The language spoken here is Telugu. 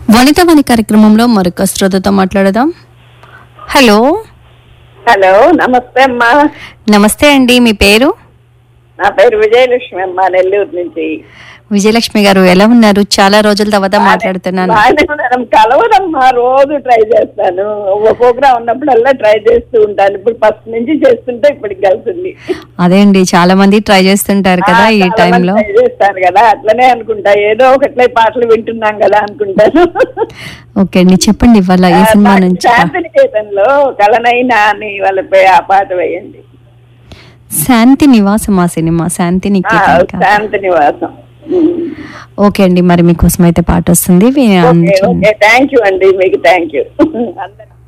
వనితవాణి కార్యక్రమంలో మరొక శ్రోతతో మాట్లాడదాం హలో హలో నమస్తే అమ్మా నమస్తే అండి మీ పేరు నా పేరు విజయలక్ష్మి అమ్మా నెల్లూరు నుంచి విజయలక్ష్మి గారు ఎలా ఉన్నారు చాలా రోజుల తర్వాత మాట్లాడుతున్నాను బాగానే ఉన్నాను కలవదమ్మా రోజు ట్రై చేస్తాను ఒక ప్రోగ్రామ్ ఉన్నప్పుడల్లా ట్రై చేస్తూ ఉంటాను ఇప్పుడు ఫస్ట్ నుంచి చేస్తుంటే ఇప్పటికి కలిసింది అదే అండి చాలా మంది ట్రై చేస్తుంటారు కదా ఈ చాలా మంది టైంలో ట్రై చేస్తారు కదా అట్లనే అనుకుంటా ఏదో ఒకట్లే పాటలు వింటున్నాం కదా అనుకుంటాను ఓకే అండి చెప్పండి ఇవాళ ఏ సినిమా నుంచి శాంతినికేతన్లో కలనైనా అని వాళ్ళపై ఆ పాట వేయండి శాంతి నివాసం ఆ సినిమా శాంతి ఆ, నికేతన్ కాదు. శాంతి నివాసం ఉమ్. ఓకే అండి మరి మీకోసం అయితే పాట వస్తుంది వి- ఓకే అంచు- ఓకే థ్యాంక్ యూ అండి మీకు థ్యాంక్ యూ అందరికి